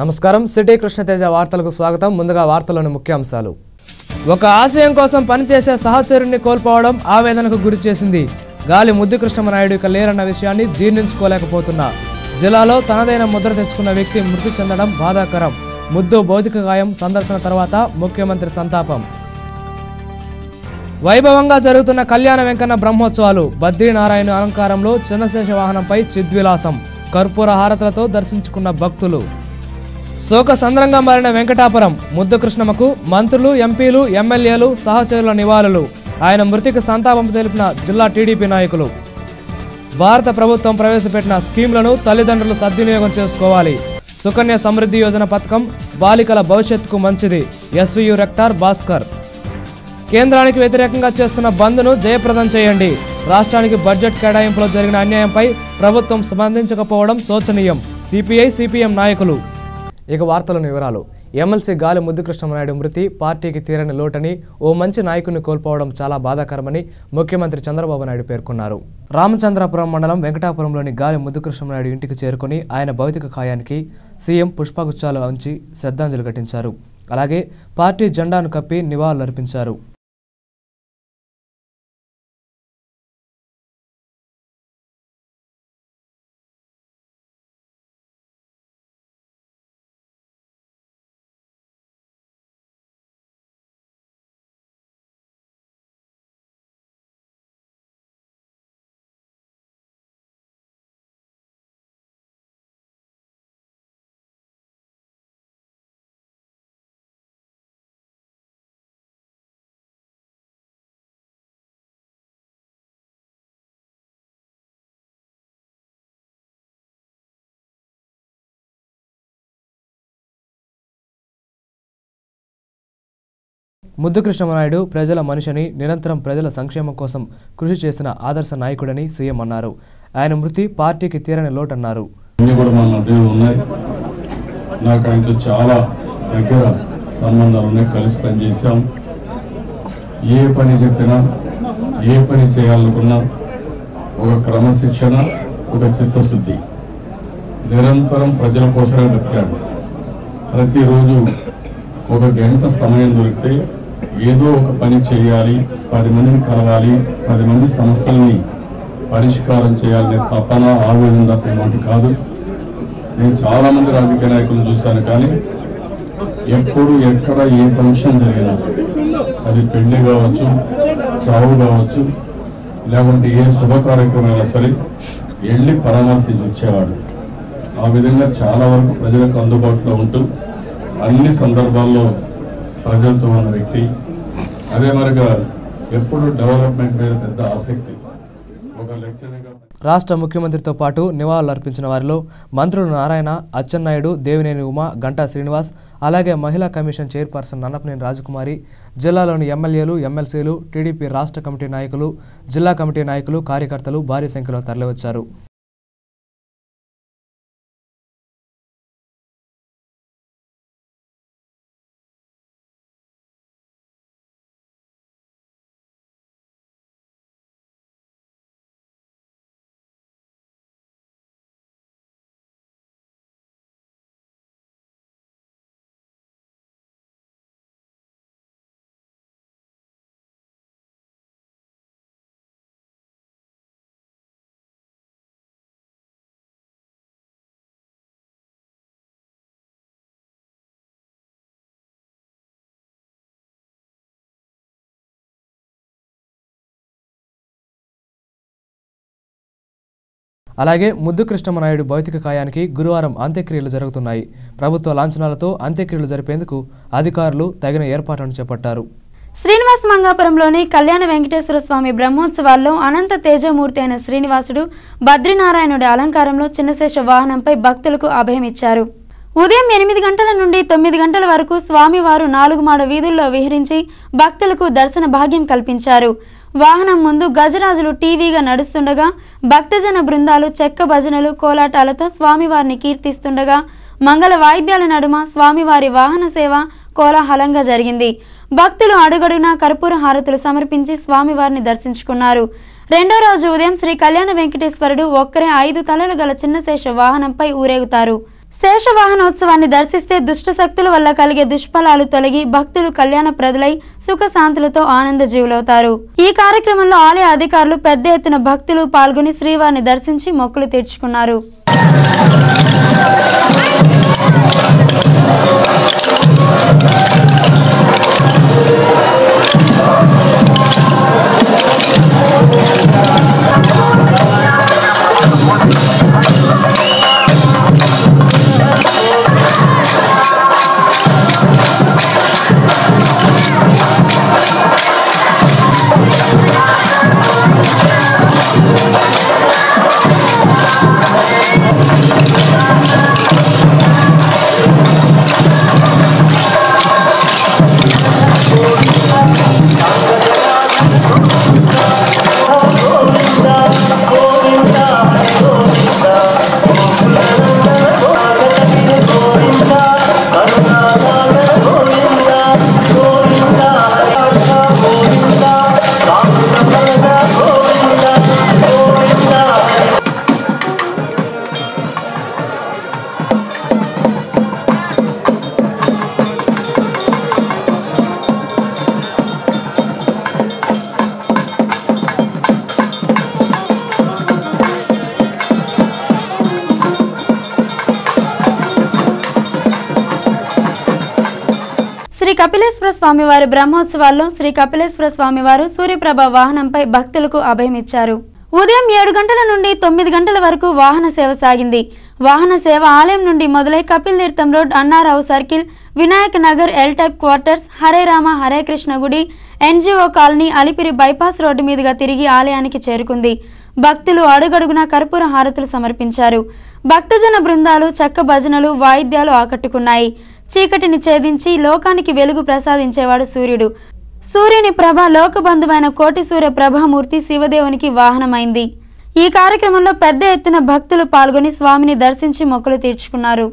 నమస్కారం సిటీ కృష్ణతేజ వార్తలకు స్వాగతం ముందుగా వార్తలోని ముఖ్యాంశాలు ఒక ఆశయం కోసం పనిచేసే సహచరుణ్ణి కోల్పోవడం ఆవేదనకు గురి చేసింది గాలి ముద్దు కృష్ణమనాయుడు ఇక లేరన్న విషయాన్ని జీర్ణించుకోలేకపోతున్నా జిల్లాలో తనదైన ముద్ర తెచ్చుకున్న వ్యక్తి మృతి చెందడం బాధాకరం ముద్దు భౌతిక గాయం సందర్శన తర్వాత ముఖ్యమంత్రి సంతాపం వైభవంగా జరుగుతున్న కళ్యాణ వెంకన్న బ్రహ్మోత్సవాలు బద్రీనారాయణ అలంకారంలో చిన్నశేష వాహనంపై చిద్విలాసం కర్పూర హారతులతో దర్శించుకున్న భక్తులు శోక సంద్రంగా మారిన వెంకటాపురం ముద్దు కృష్ణమ్మకు మంత్రులు ఎంపీలు ఎమ్మెల్యేలు సహచరుల నివాళులు ఆయన మృతికి సంతాపం తెలిపిన జిల్లా టీడీపీ నాయకులు భారత ప్రభుత్వం ప్రవేశపెట్టిన స్కీమ్లను తల్లిదండ్రులు సద్వినియోగం చేసుకోవాలి సుకన్య సమృద్ధి యోజన పథకం బాలికల భవిష్యత్తుకు మంచిది ఎస్వియు రెక్టార్ భాస్కర్ కేంద్రానికి వ్యతిరేకంగా చేస్తున్న బంద్ను జయప్రదం చేయండి రాష్ట్రానికి బడ్జెట్ కేటాయింపులో జరిగిన అన్యాయంపై ప్రభుత్వం స్పందించకపోవడం శోచనీయం సిపిఐ సిపిఎం నాయకులు ఇక వార్తలను వివరాలు ఎమ్మెల్సీ గాలి ముద్దుకృష్ణమనాయుడు మృతి పార్టీకి తీరని లోటని ఓ మంచి నాయకుడిని కోల్పోవడం చాలా బాధాకరమని ముఖ్యమంత్రి చంద్రబాబు నాయుడు పేర్కొన్నారు రామచంద్రాపురం మండలం వెంకటాపురంలోని గాలి ముద్దుకృష్ణమనాయుడు ఇంటికి చేరుకుని ఆయన భౌతిక కాయానికి సీఎం పుష్పగుచ్చాలు ఉంచి శ్రద్ధాంజలి ఘటించారు అలాగే పార్టీ జెండాను కప్పి నివాళులర్పించారు ముద్దు కృష్ణమనాయుడు ప్రజల మనిషిని నిరంతరం ప్రజల సంక్షేమం కోసం కృషి చేసిన ఆదర్శ నాయకుడని సీఎం అన్నారు ఆయన మృతి పార్టీకి తీరని లోటన్నారు అన్నీ కూడా మన మధ్యలో ఉన్నాయి నాకు ఆయనతో చాలా దగ్గర సంబంధాలు ఉన్నాయి కలిసి పనిచేసాం ఏ పని చెప్పినా ఏ పని చేయాలనుకున్నా ఒక క్రమశిక్షణ ఒక చిత్తశుద్ధి నిరంతరం ప్రజల కోసమే బ్రతికాడు ప్రతిరోజు ఒక గంట సమయం దొరికితే ఏదో ఒక పని చేయాలి పది మందిని కలవాలి పది మంది సమస్యల్ని పరిష్కారం చేయాలనే తపన ఆవేదన తప్ప ఏమంటి కాదు నేను చాలా మంది రాజకీయ నాయకులను చూశాను కానీ ఎప్పుడు ఎక్కడ ఏ ఫంక్షన్ జరిగినా అది పెళ్లి కావచ్చు చావు కావచ్చు లేకుంటే ఏ శుభ కార్యక్రమైనా సరే వెళ్ళి పరామర్శించి వచ్చేవాడు ఆ విధంగా చాలా వరకు ప్రజలకు అందుబాటులో ఉంటూ అన్ని సందర్భాల్లో ప్రజలతో ఉన్న వ్యక్తి అదే మరిగా ఎప్పుడు డెవలప్మెంట్ మీద పెద్ద ఆసక్తి ఒక లెక్చరర్గా రాష్ట్ర ముఖ్యమంత్రితో పాటు నివాళులర్పించిన వారిలో మంత్రులు నారాయణ అచ్చెన్నాయుడు దేవినేని ఉమా గంటా శ్రీనివాస్ అలాగే మహిళా కమిషన్ చైర్పర్సన్ నన్నపనేని రాజకుమారి జిల్లాలోని ఎమ్మెల్యేలు ఎమ్మెల్సీలు టీడీపీ రాష్ట్ర కమిటీ నాయకులు జిల్లా కమిటీ నాయకులు కార్యకర్తలు భారీ సంఖ్యలో తరలివచ్చారు అలాగే ముద్దు కృష్ణమనాయుడు భౌతిక కాయానికి గురువారం అంత్యక్రియలు జరుగుతున్నాయి ప్రభుత్వ లాంఛనాలతో అంత్యక్రియలు జరిపేందుకు అధికారులు తగిన ఏర్పాట్లను చేపట్టారు శ్రీనివాస మంగాపురంలోని కళ్యాణ వెంకటేశ్వర స్వామి బ్రహ్మోత్సవాల్లో అనంత తేజమూర్తి అయిన శ్రీనివాసుడు బద్రీనారాయణుడి అలంకారంలో చిన్నశేష వాహనంపై భక్తులకు అభయం ఇచ్చారు ఉదయం ఎనిమిది గంటల నుండి తొమ్మిది గంటల వరకు స్వామివారు నాలుగు మాడ వీధుల్లో విహరించి భక్తులకు దర్శన భాగ్యం కల్పించారు వాహనం ముందు గజరాజులు టీవీగా నడుస్తుండగా భక్తజన బృందాలు చెక్క భజనలు కోలాటాలతో స్వామివారిని కీర్తిస్తుండగా మంగళ వాయిద్యాల నడుమ స్వామివారి వాహన సేవ కోలాహలంగా జరిగింది భక్తులు అడుగడుగునా కర్పూర హారతులు సమర్పించి స్వామివారిని దర్శించుకున్నారు రెండో రోజు ఉదయం శ్రీ కళ్యాణ వెంకటేశ్వరుడు ఒక్కరే ఐదు తలలు గల చిన్నశేష వాహనంపై ఊరేగుతారు శేషవాహనోత్సవాన్ని దర్శిస్తే దుష్ట శక్తుల వల్ల కలిగే దుష్ఫలాలు తొలగి భక్తులు కళ్యాణ ప్రదులై సుఖశాంతులతో ఆనంద జీవులవుతారు ఈ కార్యక్రమంలో ఆలయ అధికారులు పెద్ద ఎత్తున భక్తులు పాల్గొని శ్రీవారిని దర్శించి మొక్కులు తీర్చుకున్నారు శ్రీ కపిలేశ్వర స్వామి వారి బ్రహ్మోత్సవాల్లో శ్రీ కపిలేశ్వర స్వామి వారు సూర్యప్రభ వాహనంపై భక్తులకు అభయమిచ్చారు ఉదయం ఏడు గంటల నుండి తొమ్మిది గంటల వరకు వాహన సేవ సాగింది వాహన సేవ ఆలయం నుండి మొదలై Kapil Theertham road Annarao circle Vinayak Nagar L type quarters Hare Rama Hare Krishna గుడి NGO colony Alipiri bypass road మీదుగా తిరిగి ఆలయానికి చేరుకుంది భక్తులు అడుగడుగునా కర్పూర హారతులు సమర్పించారు భక్తజన బృందాలు చెక్క భజనలు వాయిద్యాలు ఆకట్టుకున్నాయి చీకటిని ఛేదించి లోకానికి వెలుగు ప్రసాదించేవాడు సూర్యుడు సూర్యుని ప్రభ లోకబంధువైన కోటి సూర్య ప్రభామూర్తి శివదేవునికి వాహనమైంది ఈ కార్యక్రమంలో పెద్ద ఎత్తున భక్తులు పాల్గొని స్వామిని దర్శించి మొక్కులు తీర్చుకున్నారు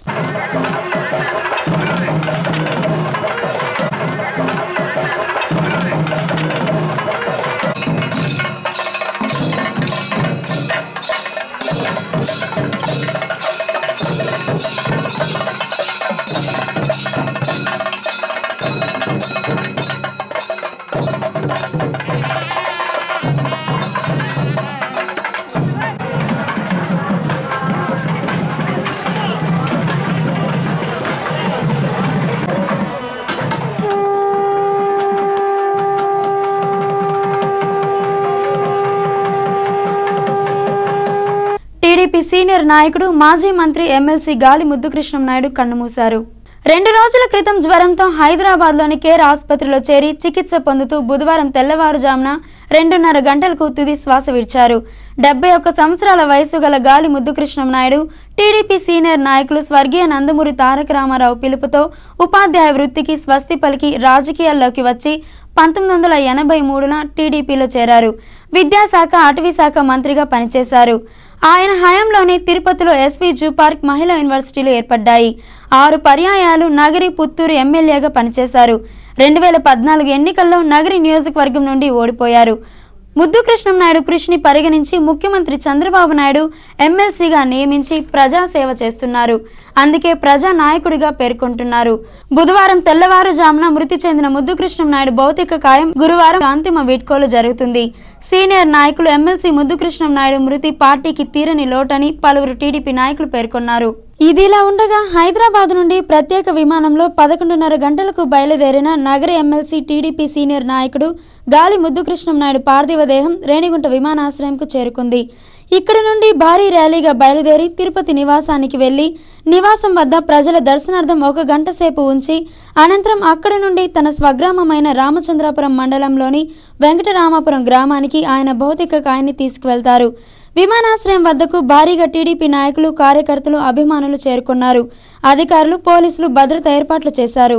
టీడీపీ సీనియర్ నాయకుడు మాజీ మంత్రి ఎమ్మెల్సీ గాలి ముద్దుకృష్ణం నాయుడు కన్నుమూశారు రెండు రోజుల క్రితం జ్వరంతో హైదరాబాద్లోని కేర్ ఆసుపత్రిలో చేరి చికిత్స పొందుతూ బుధవారం తెల్లవారుజామున రెండున్నర గంటలకు తుది శ్వాస విడిచారు డెబ్బై ఒక్క సంవత్సరాల వయసు గల గాలి ముద్దుకృష్ణం నాయుడు టీడీపీ సీనియర్ నాయకులు స్వర్గీయ నందమూరి తారక రామారావు పిలుపుతో ఉపాధ్యాయ వృత్తికి స్వస్తి పలికి రాజకీయాల్లోకి వచ్చి పంతొమ్మిది వందల ఎనభై మూడున టీడీపీలో చేరారు విద్యాశాఖ అటవీ శాఖ మంత్రిగా పనిచేశారు ఆయన హయాంలోనే తిరుపతిలో ఎస్వి జూ పార్క్ మహిళా యూనివర్సిటీలు ఏర్పడ్డాయి ఆరు పర్యాయాలు నగరి పుత్తూరు ఎమ్మెల్యేగా పనిచేశారు రెండు వేల పద్నాలుగు ఎన్నికల్లో నగరి నియోజకవర్గం నుండి ఓడిపోయారు ముద్దు కృష్ణం నాయుడు కృషిని పరిగణించి ముఖ్యమంత్రి చంద్రబాబు నాయుడు ఎమ్మెల్సీగా నియమించి ప్రజాసేవ చేస్తున్నారు అందుకే ప్రజా నాయకుడిగా పేర్కొంటున్నారు బుధవారం తెల్లవారుజామున మృతి చెందిన ముద్దు కృష్ణం నాయుడు భౌతిక కాయం గురువారం అంతిమ వీడ్కోలు జరుగుతుంది సీనియర్ నాయకులు ఎమ్మెల్సీ ముద్దుకృష్ణం నాయుడు మృతి పార్టీకి తీరని లోటని పలువురు టీడీపీ నాయకులు పేర్కొన్నారు ఇదిలా ఉండగా హైదరాబాద్ నుండి ప్రత్యేక విమానంలో పదకొండున్నర గంటలకు బయలుదేరిన నగర ఎమ్మెల్సీ టీడీపీ సీనియర్ నాయకుడు గాలి ముద్దుకృష్ణం నాయుడు పార్థివ దేహం రేణిగుంట విమానాశ్రయంకు చేరుకుంది ఇక్కడి నుండి భారీ ర్యాలీగా బయలుదేరి తిరుపతి నివాసానికి వెళ్లి నివాసం వద్ద ప్రజల దర్శనార్థం ఒక గంట సేపు ఉంచి అనంతరం అక్కడి నుండి తన స్వగ్రామమైన రామచంద్రాపురం మండలంలోని వెంకటరామాపురం గ్రామానికి ఆయన భౌతిక కాయాన్ని తీసుకువెళ్తారు విమానాశ్రయం వద్దకు భారీగా టీడీపీ నాయకులు కార్యకర్తలు అభిమానులు చేరుకున్నారు అధికారులు పోలీసులు భద్రత ఏర్పాట్లు చేశారు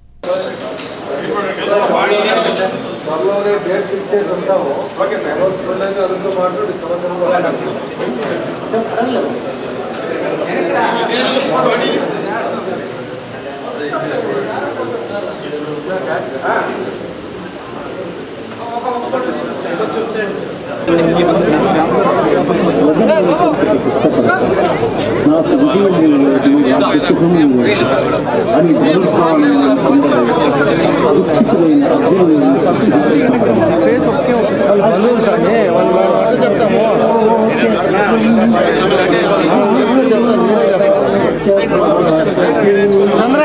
త్వరలోనే డేట్ ఫిక్స్ చేసి వస్తాము అనౌన్స్మెంట్ అయితే అందుతో పాటు ఈ సంవత్సరం కూడా నాకు విజయం లేదు నాకు సుఖం లేదు అని భావించాలని అద్భుతమైన బంధువులు స్వామి వాళ్ళు మనం అడ్డు చెప్తాము మనం చెప్తే చెప్తాం చూడే చెప్తాం చంద్ర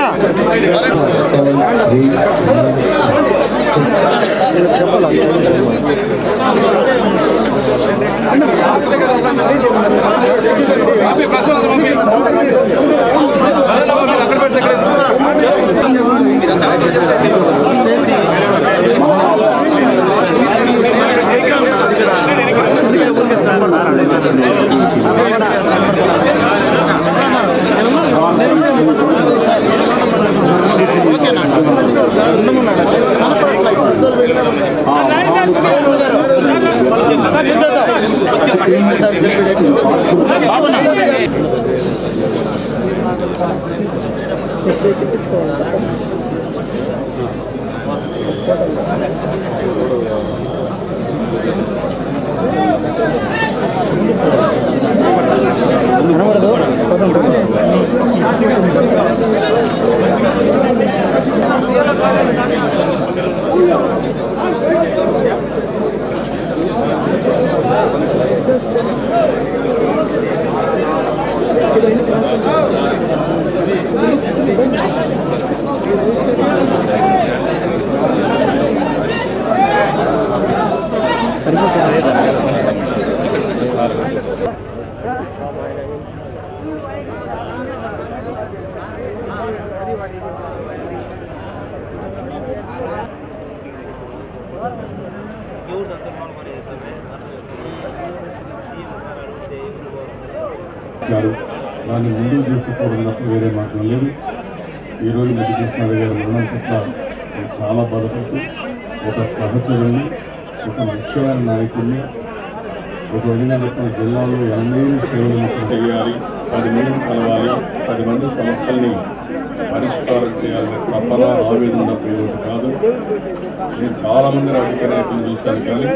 గారు దాన్ని ముందుకు తీసుకుపోవడం తప్ప వేరే మార్గం లేదు ఈరోజు ముద్దుకృష్ణారావు గారి మరణం పట్ల నేను చాలా బాధపడుతూ ఒక సహచరుని ఒక ముఖ్యమైన నాయకుడిని ఒక విధంగా జిల్లాలో ఎనభై సేవలు చేయాలి పది మందిని కలవాలి పది మంది సమస్యల్ని పరిష్కారం చేయాలని తప్పన ఆవేదన తప్ప ఏమిటి కాదు నేను చాలా మంది రాజకీయ నాయకులు చూశాను కానీ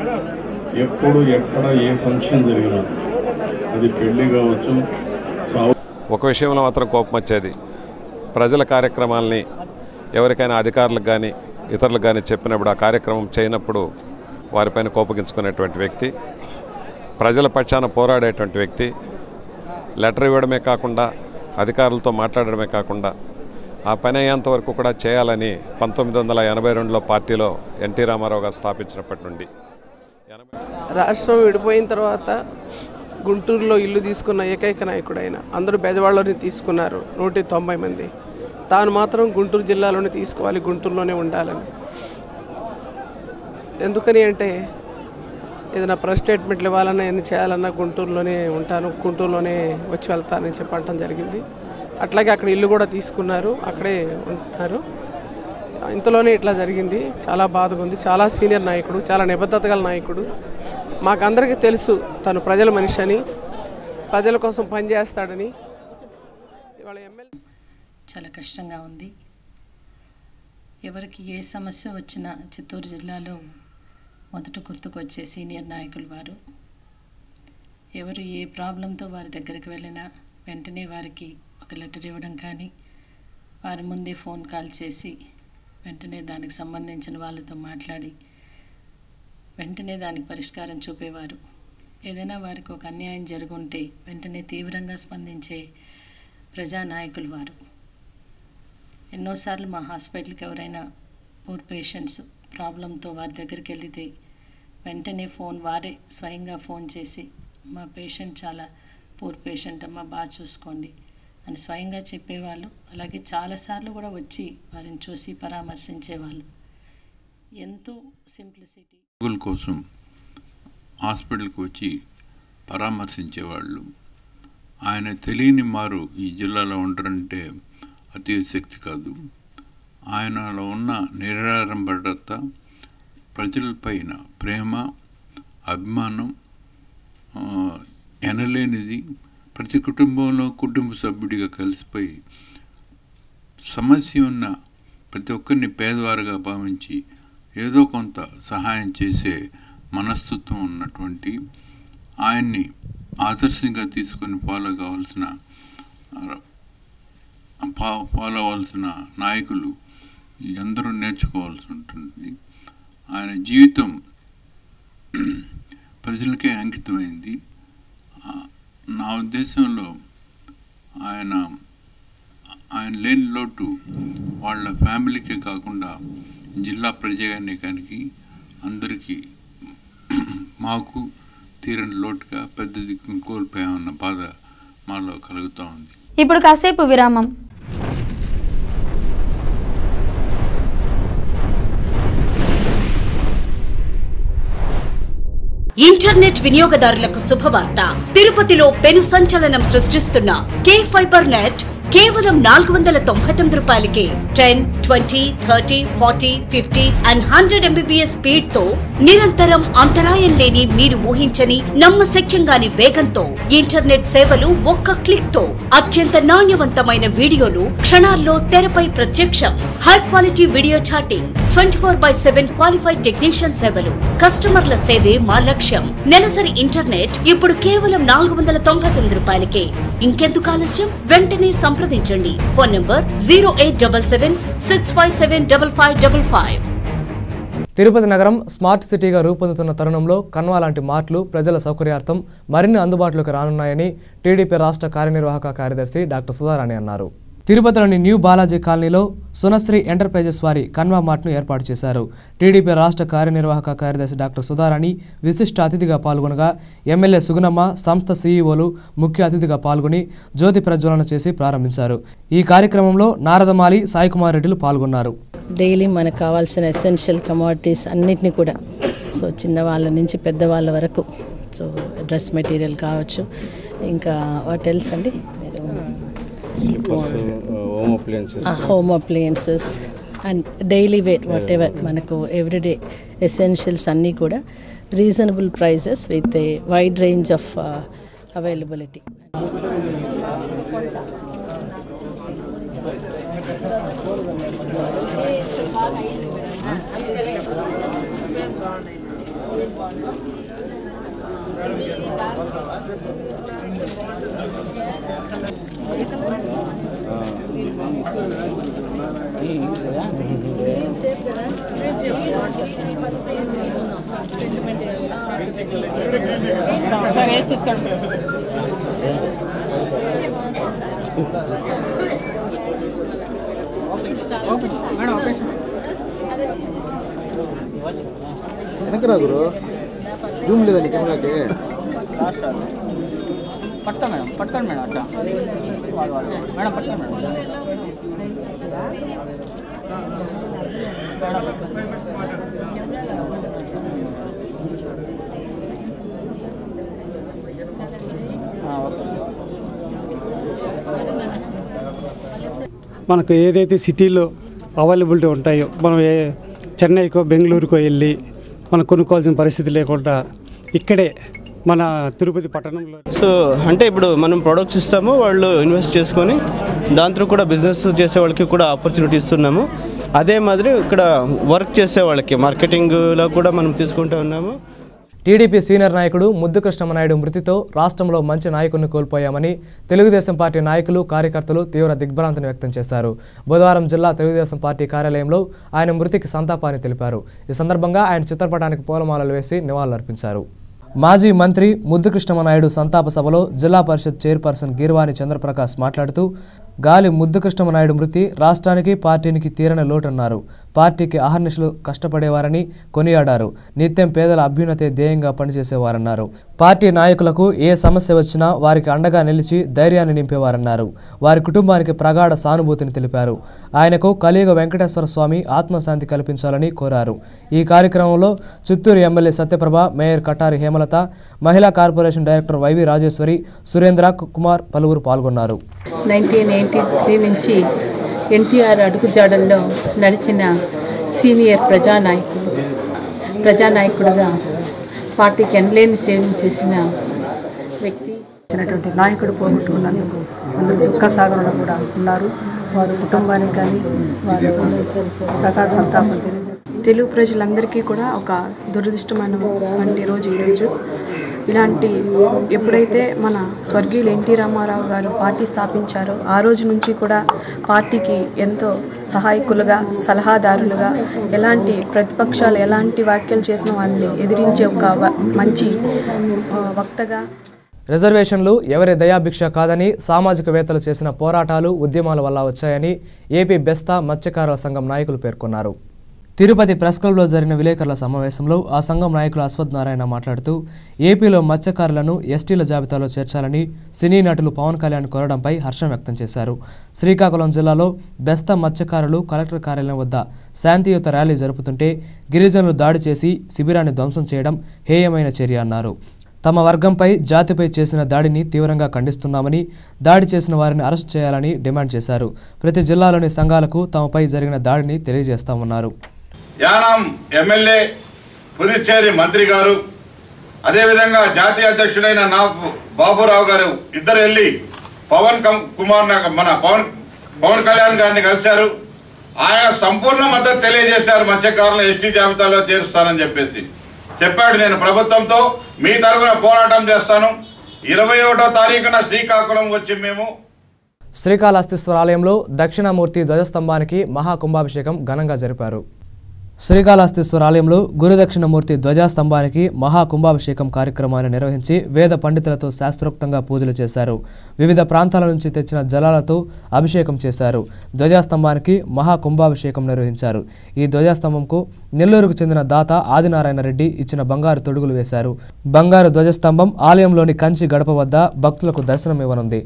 ఎప్పుడు ఎక్కడ ఏ ఫంక్షన్ జరిగినా అది పెళ్లి కావచ్చు చావు ఒక విషయంలో మాత్రం కోపం వచ్చేది ప్రజల కార్యక్రమాల్ని ఎవరికైనా అధికారులకు కానీ ఇతరులకు కానీ చెప్పినప్పుడు ఆ కార్యక్రమం చేయనప్పుడు వారిపైన కోపగించుకునేటువంటి వ్యక్తి ప్రజల పక్షాన పోరాడేటువంటి వ్యక్తి లెటర్ ఇవ్వడమే కాకుండా అధికారులతో మాట్లాడడమే కాకుండా ఆ పని అయ్యేంత వరకు కూడా చేయాలని పంతొమ్మిది వందల ఎనభై రెండులో పార్టీలో ఎన్టీ రామారావు గారు స్థాపించినప్పటి నుండి ఎనభై రాష్ట్రం విడిపోయిన తర్వాత గుంటూరులో ఇల్లు తీసుకున్న ఏకైక నాయకుడు ఆయన అందరూ బెదవాళ్ళని తీసుకున్నారు నూట తొంభై మంది తాను మాత్రం గుంటూరు జిల్లాలోనే తీసుకోవాలి గుంటూరులోనే ఉండాలని ఎందుకని అంటే ఏదైనా ప్రెస్ స్టేట్మెంట్లు ఇవ్వాలన్నా ఏమైనా చేయాలన్నా గుంటూరులోనే ఉంటాను గుంటూరులోనే వచ్చి వెళ్తానని చెప్పడం జరిగింది అట్లాగే అక్కడ ఇల్లు కూడా తీసుకున్నారు అక్కడే ఉంటున్నారు ఇంతలోనే ఇట్లా జరిగింది చాలా బాధగా ఉంది చాలా సీనియర్ నాయకుడు చాలా నిబద్ధత గల నాయకుడు మాకందరికీ తెలుసు తను ప్రజల మనిషి అని ప్రజల కోసం పనిచేస్తాడని ఇవాళ ఎమ్మెల్యే చాలా కష్టంగా ఉంది ఎవరికి ఏ సమస్య వచ్చినా చిత్తూరు జిల్లాలో మొదట గుర్తుకొచ్చే సీనియర్ నాయకులు వారు ఎవరు ఏ ప్రాబ్లంతో వారి దగ్గరికి వెళ్ళినా వెంటనే వారికి ఒక లెటర్ ఇవ్వడం కానీ వారి ముందే ఫోన్ కాల్ చేసి వెంటనే దానికి సంబంధించిన వాళ్ళతో మాట్లాడి వెంటనే దానికి పరిష్కారం చూపేవారు ఏదైనా వారికి ఒక అన్యాయం జరుగుంటే వెంటనే తీవ్రంగా స్పందించే ప్రజానాయకులు వారు ఎన్నోసార్లు మా హాస్పిటల్కి ఎవరైనా పూర్ పేషెంట్స్ ప్రాబ్లంతో వారి దగ్గరికి వెళితే వెంటనే ఫోన్ వారే స్వయంగా ఫోన్ చేసి మా పేషెంట్ చాలా పూర్ పేషెంట్ అమ్మ బాగా చూసుకోండి అని స్వయంగా చెప్పేవాళ్ళు అలాగే చాలాసార్లు కూడా వచ్చి వారిని చూసి పరామర్శించేవాళ్ళు ఎంతో సింప్లిసిటీ రోగుల కోసం హాస్పిటల్కి వచ్చి పరామర్శించేవాళ్ళు ఆయన తెలియని మారు ఈ జిల్లాలో ఉంటారంటే అతిశక్తి కాదు ఆయనలో ఉన్న నిరాడంబరత ప్రజలపైన ప్రేమ అభిమానం ఆ, ఎనలేనిది ప్రతి కుటుంబంలో కుటుంబ సభ్యుడిగా కలిసిపోయి సమస్య ఉన్న ప్రతి ఒక్కరిని పేదవారుగా భావించి ఏదో కొంత సహాయం చేసే మనస్తత్వం ఉన్నటువంటి ఆయన్ని ఆదర్శంగా తీసుకొని ఫాలో కావాల్సిన ఫా- ఫాలో అవ్వాల్సిన నాయకులు ఈ అందరూ నేర్చుకోవాల్సి ఉంటుంది ఆయన జీవితం ప్రజలకే అంకితమైంది ఆ, నా ఉద్దేశంలో ఆయన ఆయన లేని లోటు వాళ్ళ ఫ్యామిలీకే కాకుండా జిల్లా ప్రజానీకానికి అందరికీ మాకు తీరని లోటుగా పెద్ద దిక్కును కోల్పోయామన్న బాధ మాలో కలుగుతూ ఉంది ఇప్పుడు కాసేపు విరామం ఇంటర్నెట్ వినియోగదారులకు శుభవార్త తిరుపతిలో పెను సంచలనం సృష్టిస్తున్న కే ఫైబర్ నెట్ కేవలం నాలుగు వందల తొంభై తొమ్మిది రూపాయలకి ten twenty thirty forty fifty and hundred Mbps speed తో నిరంతరం అంతరాయం లేని మీరు ఊహించని నమ్మశక్యంగాని వేగంతో ఇంటర్నెట్ సేవలు ఒక్క క్లిక్ తో అత్యంత నాణ్యవంతమైన వీడియోలు క్షణాల్లో తెరపై ప్రత్యక్షం high quality video chatting twenty four by seven qualified technician సేవలు కస్టమర్ల సేవే మా లక్ష్యం నెలసరి ఇంటర్నెట్ ఇప్పుడు కేవలం నాలుగు వందల తొంభై తొమ్మిది రూపాయలకే ఇంకెందుకు ఆలస్యం వెంటనే సంప్రదించండి phone number zero eight double seven six five seven double five double five Tirupati నగరం స్మార్ట్ సిటీగా రూపొందుతున్న తరుణంలో కన్వా లాంటి మార్ట్లు ప్రజల సౌకర్యార్థం మరిన్ని అందుబాటులోకి రానున్నాయని టీడీపీ రాష్ట్ర కార్యనిర్వాహక కార్యదర్శి డాక్టర్ సుధారాణి అన్నారు తిరుపతిలోని న్యూ బాలాజీ కాలనీలో సునశ్రీ ఎంటర్ప్రైజెస్ వారి కన్వా మార్ట్ను ఏర్పాటు చేశారు టీడీపీ రాష్ట్ర కార్యనిర్వాహక కార్యదర్శి డాక్టర్ సుధారాణి విశిష్ట అతిథిగా పాల్గొనగా ఎమ్మెల్యే సుగుణమ్మ సంస్థ సీఈఓలు ముఖ్య అతిథిగా పాల్గొని జ్యోతి ప్రజ్వలన చేసి ప్రారంభించారు ఈ కార్యక్రమంలో నారదమాలి సాయికుమార్ రెడ్డిలు పాల్గొన్నారు డైలీ మనకు కావాల్సిన ఎసెన్షియల్ కమోడిటీస్ అన్నిటిని కూడా సో చిన్నవాళ్ళ నుంచి పెద్దవాళ్ళ వరకు సో డ్రెస్ మెటీరియల్ కావచ్చు ఇంకా వాట్ ఎల్స్ అండి home appliances and daily wear whatever మనకు ఎవ్రీడే ఎసెన్షియల్స్ అన్నీ కూడా reasonable prices with a wide range of availability వెనకరా గురు జూమ్ లేదండి కెమెరాకి పడతా మేడం పడతాను మేడం అట్లా వాళ్ళు వాళ్ళు. మేడం పడతాను మేడం ఆ, ఓకే మనకు ఏదైతే సిటీలో అవైలబిలిటీ ఉంటాయో మనం ఏ చెన్నైకో బెంగళూరుకో వెళ్ళి మనం కొనుక్కోవాల్సిన పరిస్థితి లేకుండా ఇక్కడే మన తిరుపతి పట్టణంలో సో అంటే ఇప్పుడు మనం ప్రొడక్ట్స్ ఇస్తాము వాళ్ళు ఇన్వెస్ట్ చేసుకొని దాంట్లో కూడా బిజినెస్ చేసే వాళ్ళకి కూడా ఆపర్చునిటీ ఇస్తున్నాము అదే మాదిరి ఇక్కడ వర్క్ చేసే వాళ్ళకి మార్కెటింగ్లో కూడా మనం తీసుకుంటూ ఉన్నాము టీడీపీ సీనియర్ నాయకుడు ముద్దు కృష్ణమనాయుడు మృతితో రాష్ట్రంలో మంచి నాయకుడిని కోల్పోయామని తెలుగుదేశం పార్టీ నాయకులు కార్యకర్తలు తీవ్ర దిగ్భ్రాంతిని వ్యక్తం చేశారు బుధవారం జిల్లా తెలుగుదేశం పార్టీ కార్యాలయంలో ఆయన మృతికి సంతాపాన్ని తెలిపారు ఈ సందర్భంగా ఆయన చిత్రపటానికి పూలమాలలు వేసి నివాళులర్పించారు మాజీ మంత్రి ముద్దు కృష్ణమనాయుడు సంతాప సభలో జిల్లా పరిషత్ చైర్పర్సన్ గీర్వాణి చంద్రప్రకాష్ మాట్లాడుతూ గాలి ముద్దు కృష్ణమనాయుడు మృతి రాష్ట్రానికి పార్టీనికి తీరని లోటన్నారు పార్టీకి అహర్నిశలు కష్టపడేవారని కొనియాడారు నిత్యం పేదల అభ్యున్నతే ధ్యేయంగా పనిచేసేవారన్నారు పార్టీ నాయకులకు ఏ సమస్య వచ్చినా వారికి అండగా నిలిచి ధైర్యాన్ని నింపేవారన్నారు వారి కుటుంబానికి ప్రగాఢ సానుభూతిని తెలిపారు ఆయనకు కలియుగ వెంకటేశ్వర స్వామి ఆత్మశాంతి కల్పించాలని కోరారు ఈ కార్యక్రమంలో చిత్తూరు ఎమ్మెల్యే సత్యప్రభ మేయర్ కటారి హేమలత మహిళా corporation director Y V Rajeswari Surendra Kumar పలువురు పాల్గొన్నారు నైన్టీన్ ఎయిటీ త్రీ నుంచి ఎన్టీఆర్ అడుగుజాడల్లో నడిచిన సీనియర్ ప్రజానాయకుడు ప్రజానాయకుడుగా పార్టీకి ఎనలేని సేవలు చేసిన వ్యక్తి ఇచ్చినటువంటి నాయకుడు పోగొట్టుకున్నందుకు అందరూ దుఃఖ సాగరంలో కూడా ఉన్నారు వారి కుటుంబానికి కానీ వారి ప్రకార సంతాపం తెలియజేస్తారు తెలుగు ప్రజలందరికీ కూడా ఒక దురదృష్టమైన వంటి రోజు ఈరోజు ఇలాంటి ఎప్పుడైతే మన స్వర్గీయులు ఎన్టీ రామారావు గారు పార్టీ స్థాపించారో ఆ రోజు నుంచి కూడా పార్టీకి ఎంతో సహాయకులుగా సలహాదారులుగా ఎలాంటి ప్రతిపక్షాలు ఎలాంటి వ్యాఖ్యలు చేసిన వాళ్ళని ఎదిరించే ఒక వ- మంచి ఆ, వక్తగా రిజర్వేషన్లు ఎవరి దయాభిక్ష కాదని సామాజికవేత్తలు చేసిన పోరాటాలు ఉద్యమాల వల్ల వచ్చాయని ఏపీ బెస్తా మత్స్యకారుల సంఘం నాయకులు పేర్కొన్నారు తిరుపతి ప్రెస్ క్లబ్లో జరిగిన విలేకరుల సమావేశంలో ఆ సంఘం నాయకులు అశ్వథ్ నారాయణ మాట్లాడుతూ ఏపీలో మత్స్యకారులను ఎస్టీల జాబితాలో చేర్చాలని సినీ నటులు పవన్ కళ్యాణ్ కోరడంపై హర్షం వ్యక్తం చేశారు శ్రీకాకుళం జిల్లాలో బెస్త మత్స్యకారులు కలెక్టర్ కార్యాలయం వద్ద శాంతియుత ర్యాలీ జరుపుతుంటే గిరిజనులు దాడి చేసి శిబిరాన్ని ధ్వంసం చేయడం హేయమైన చర్య అన్నారు తమ వర్గంపై జాతిపై చేసిన దాడిని తీవ్రంగా ఖండిస్తున్నామని దాడి చేసిన వారిని అరెస్ట్ చేయాలని డిమాండ్ చేశారు ప్రతి జిల్లాలోని సంఘాలకు తమపై జరిగిన దాడిని తెలియజేస్తామన్నారు యానాం ఎమ్మెల్యే పుదుచ్చేరి మంత్రి గారు అదేవిధంగా జాతీయ అధ్యక్షుడైన నాఫ్ బాబురావు గారు ఇద్దరు వెళ్ళి పవన్ కం- కుమార్ నాకు మన పవన్ పవన్ కళ్యాణ్ గారిని కలిశారు ఆయన సంపూర్ణ మద్దతు తెలియజేశారు మత్స్యకారులను ఎస్టీ జాబితాలో చేరుస్తానని చెప్పేసి చెప్పాడు నేను ప్రభుత్వంతో మీ తరఫున పోరాటం చేస్తాను ఇరవై ఒకటో తారీఖున శ్రీకాకుళం వచ్చి మేము శ్రీకాళహస్తీశ్వర ఆలయంలో దక్షిణామూర్తి ధ్వజస్తంభానికి మహాకుంభాభిషేకం ఘనంగా జరిపారు శ్రీకాళహస్తీశ్వర ఆలయంలో గురుదక్షిణమూర్తి ధ్వజస్తంభానికి మహాకుంభాభిషేకం కార్యక్రమాన్ని నిర్వహించి వేద పండితులతో శాస్త్రోక్తంగా పూజలు చేశారు వివిధ ప్రాంతాల నుంచి తెచ్చిన జలాలతో అభిషేకం చేశారు ధ్వజస్తంభానికి మహాకుంభాభిషేకం నిర్వహించారు ఈ ధ్వజస్తంభంకు నెల్లూరుకు చెందిన దాత ఆదినారాయణ రెడ్డి ఇచ్చిన బంగారు తొడుగులు వేశారు బంగారు ధ్వజస్తంభం ఆలయంలోని కంచి గడప వద్ద భక్తులకు దర్శనమివ్వనుంది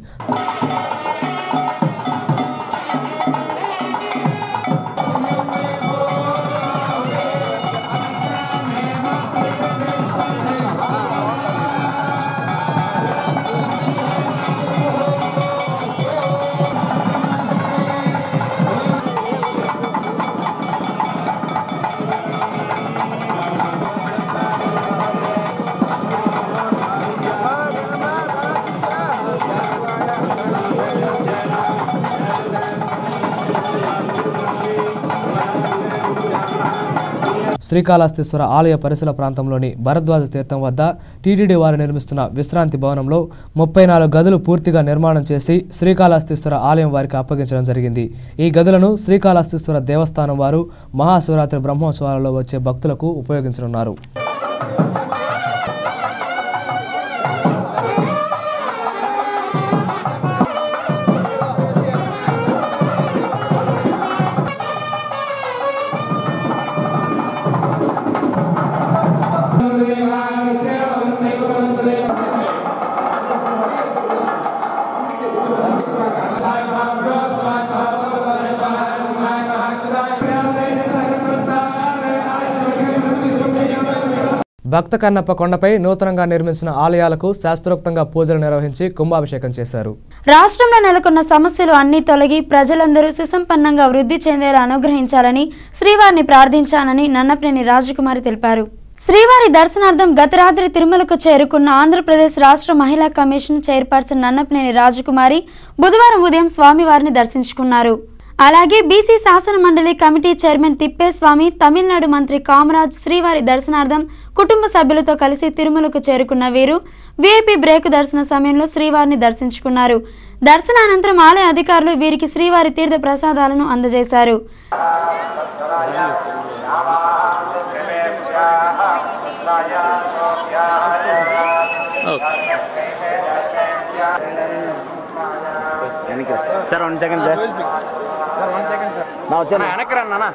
శ్రీకాళహస్తీశ్వర ఆలయ పరిసర ప్రాంతంలోని భరద్వాజ తీర్థం వద్ద టీటీడీ వారు నిర్మిస్తున్న విశ్రాంతి భవనంలో ముప్పై నాలుగు గదులు పూర్తిగా నిర్మాణం చేసి శ్రీకాళహస్తీశ్వర ఆలయం వారికి అప్పగించడం జరిగింది ఈ గదులను శ్రీకాళహస్తీశ్వర దేవస్థానం వారు మహాశివరాత్రి బ్రహ్మోత్సవాలలో వచ్చే భక్తులకు ఉపయోగించనున్నారు భక్త కన్నప్ప కొండపై నూతనంగా నిర్మించిన ఆలయాలకు శాస్త్రోక్తంగా పూజలు నిర్వహించి కుంభాభిషేకం చేశారు రాష్ట్రంలో నెలకొన్న సమస్యలు అన్నీ తొలగి ప్రజలందరూ సుసంపన్నంగా వృద్ధి చెందేలా అనుగ్రహించాలని శ్రీవారిని ప్రార్థించానని నన్నప్రేని రాజకుమారి తెలిపారు శ్రీవారి దర్శనార్థం గత రాత్రి తిరుమలకు చేరుకున్న ఆంధ్రప్రదేశ్ రాష్ట్ర మహిళా కమిషన్ చైర్పర్సన్ నన్నపనేని రాజకుమారి బుధవారం ఉదయం స్వామివారిని దర్శించుకున్నారు అలాగే బీసీ శాసన మండలి కమిటీ చైర్మన్ తిప్పేస్వామి తమిళనాడు మంత్రి కామరాజ్ శ్రీవారి దర్శనార్థం కుటుంబ సభ్యులతో కలిసి తిరుమలకు చేరుకున్న వీరు వీఐపీ బ్రేక్ దర్శన సమయంలో శ్రీవారిని దర్శించుకున్నారు దర్శనానంతరం ఆలయ అధికారులు వీరికి శ్రీవారి తీర్థ ప్రసాదాలను అందజేశారు sir one second sir sir one second sir నా వచ్చాను వెనక్కి రండి అన్న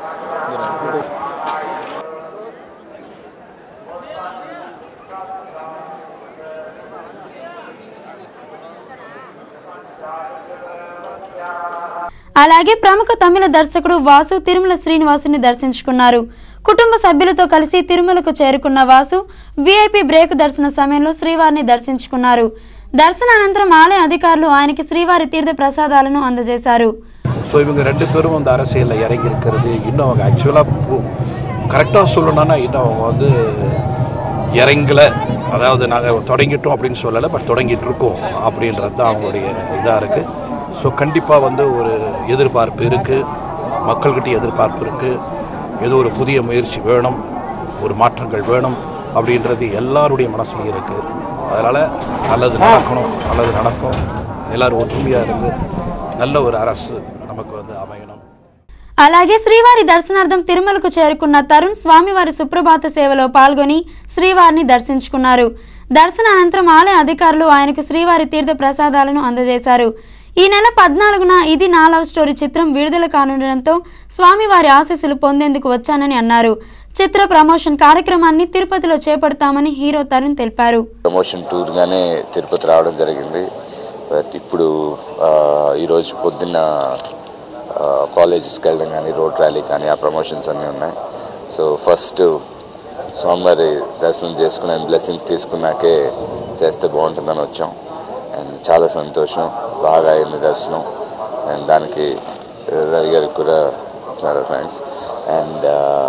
అలాగే ప్రముఖ తమిళ దర్శకుడు వాసు తిరుమల శ్రీనివాసుని దర్శించుకున్నారు కుటుంబ సభ్యులతో కలిసి తిరుమలకు చేరుకున్న వాసు వీఐపీ బ్రేక్ దర్శన సమయంలో శ్రీవారిని దర్శించుకున్నారు దర్శనానంతరం ఆలయ అధికారులు ఆయనకి శ్రీవారి తీర్థ ప్రసాదాలను అందజేశారు ஸோ இவங்க ரெண்டு பேரும் வந்து அரசியலில் இறங்கி இருக்கிறது இன்னும் அவங்க ஆக்சுவலாக கரெக்டாக சொல்லணும்னா இன்னும் அவங்க வந்து இறங்கல அதாவது நாங்கள் தொடங்கிட்டோம் அப்படின்னு சொல்லலை பட் தொடங்கிட்டு இருக்கோம் அப்படின்றது தான் அவங்களுடைய இதாக இருக்குது ஸோ கண்டிப்பாக வந்து ஒரு எதிர்பார்ப்பு இருக்குது மக்கள்கிட்ட எதிர்பார்ப்பு இருக்குது ஏதோ ஒரு புதிய முயற்சி வேணும் ஒரு மாற்றங்கள் வேணும் அப்படின்றது எல்லாருடைய மனசுலையும் இருக்குது அதனால் நல்லது நடக்கணும் நல்லது நடக்கும் எல்லோரும் ஒற்றுமையாக இருந்து நல்ல ஒரு அரசு நமக்கு வந்து அமையணும் అలాగే శ్రీవారి దర్శనార్థం తిరుమలకు చేరుకున్న తరుణ్ స్వామివారి సుప్రభాత సేవలో పాల్గొని శ్రీవారిని దర్శించుకున్నారు దర్శన అనంతరం ఆలయ అధికారులు ఆయనకు శ్రీవారి తీర్థ ప్రసాదాలను అందజేశారు ఈ నెల పద్నాలుగున ఇది నా లవ్ స్టోరీ చిత్రం విడుదల కానుండడంతో స్వామివారి ఆశీస్సులు పొందేందుకు వచ్చానని అన్నారు చిత్ర ప్రమోషన్ కార్యక్రమాన్ని తిరుపతిలో చేపడతామని హీరో తరుణ్ తెలిపారు ప్రమోషన్ టూర్గానే తిరుపతి రావడం జరిగింది బట్ ఇప్పుడు ఆ, ఈరోజు పొద్దున్న ఆ, కాలేజెస్కి వెళ్ళడం కానీ రోడ్ ర్యాలీ కానీ ఆ ప్రమోషన్స్ అన్నీ ఉన్నాయి సో ఫస్ట్ స్వామివారి దర్శనం చేసుకుని అండ్ బ్లెస్సింగ్స్ తీసుకున్నాకే చేస్తే బాగుంటుందని వచ్చాం అండ్ చాలా సంతోషం బాగా అయింది దర్శనం అండ్ దానికి రవి గారికి కూడా చాలా thanks and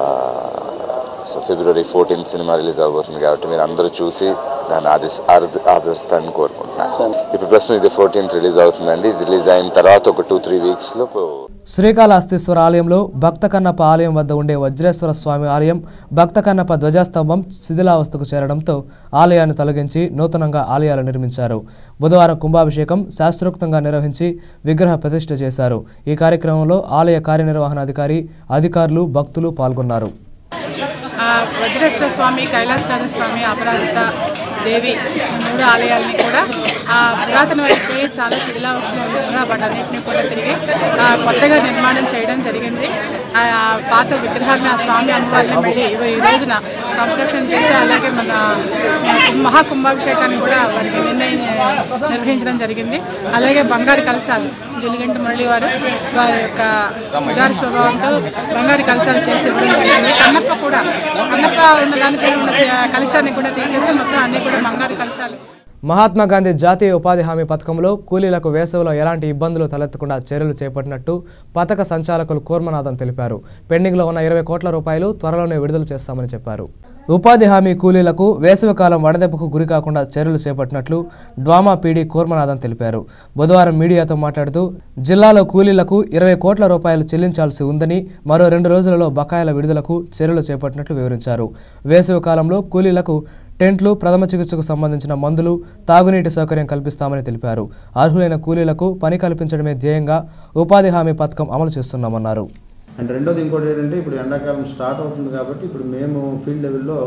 so February fourteenth cinema release అవబోతుంది కాబట్టి మీరు అందరూ చూసి దాన్ని ఆది ఆద- ఆదరిస్తారని కోరుకుంటున్నాను ఇప్పుడు ప్రస్తుతం ఇది ఫోర్టీన్త్ రిలీజ్ అవుతుందండి ఇది రిలీజ్ అయిన తర్వాత ఒక టూ త్రీ వీక్స్లో శ్రీకాళహస్తీశ్వర ఆలయంలో భక్త కన్నప్ప ఆలయం వద్ద ఉండే వజ్రేశ్వర స్వామి ఆలయం భక్త కన్నప్ప ధ్వజస్తంభం శిథిలావస్థకు చేరడంతో ఆలయాన్ని తొలగించి నూతనంగా ఆలయాలు నిర్మించారు బుధవారం కుంభాభిషేకం శాస్త్రోక్తంగా నిర్వహించి విగ్రహ ప్రతిష్ఠ చేశారు ఈ కార్యక్రమంలో ఆలయ కార్యనిర్వహణాధికారి అధికారులు భక్తులు పాల్గొన్నారు ఆ వజ్రేశ్వర స్వామి కైలాసనాథ స్వామి అపరాజిత దేవి ఈ మూడు ఆలయాలని కూడా ఆ పురాతన వైపు చాలా శిథిలావస్థలో ఉండగా వాటన్నిటిని కూడా తిరిగి ఆ, కొత్తగా నిర్మాణం చేయడం జరిగింది ఆ ఆ పాత విగ్రహాన్ని ఆ స్వామి అమ్మవారిని మళ్ళీ ఇవ- ఈ రోజున సంరక్షణ చేసి అలాగే మన ఆ, మహాకుంభాభిషేకాన్ని కూడా వారికి నిర్ణయం నిర్వహించడం జరిగింది అలాగే బంగారు కలశాలు జులిగంటి మురళి వారు వారి యొక్క ఉదార స్వభావంతో బంగారు కలశాలు చేసి ఇవ్వడం జరిగింది కన్నప్ప కూడా కన్నప్ప ఉన్న దానిపైన ఉన్న శ- కలశాన్ని కూడా తీసేసి మొత్తం అన్ని కూడా బంగారు కలశాలు మహాత్మా గాంధీ జాతీయ ఉపాధి హామీ పథకంలో కూలీలకు వేసవిలో ఎలాంటి ఇబ్బందులు తలెత్తకుండా చర్యలు చేపట్టినట్టు పథక సంచాలకులు కూర్మనాథన్ తెలిపారు పెండింగ్లో ఉన్న ఇరవై కోట్ల రూపాయలు త్వరలోనే విడుదల చేస్తామని చెప్పారు ఉపాధి హామీ కూలీలకు వేసవికాలం వడదెబ్బకు గురి కాకుండా చర్యలు చేపట్టినట్లు డ్వామా పీడీ కూర్మనాథన్ తెలిపారు బుధవారం మీడియాతో మాట్లాడుతూ జిల్లాలో కూలీలకు ఇరవై కోట్ల రూపాయలు చెల్లించాల్సి ఉందని మరో రెండు రోజులలో బకాయిల విడుదలకు చర్యలు చేపట్టినట్లు వివరించారు వేసవి కాలంలో కూలీలకు టెంట్లు ప్రథమ చికిత్సకు సంబంధించిన మందులు తాగునీటి సౌకర్యం కల్పిస్తామని తెలిపారు అర్హులైన కూలీలకు పని కల్పించడమే ధ్యేయంగా ఉపాధి హామీ పథకం అమలు చేస్తున్నామన్నారు అండ్ రెండోది ఇంకోటి ఏంటంటే ఇప్పుడు ఎండాకాలం స్టార్ట్ అవుతుంది కాబట్టి ఇప్పుడు మేము ఫీల్డ్ లెవెల్లో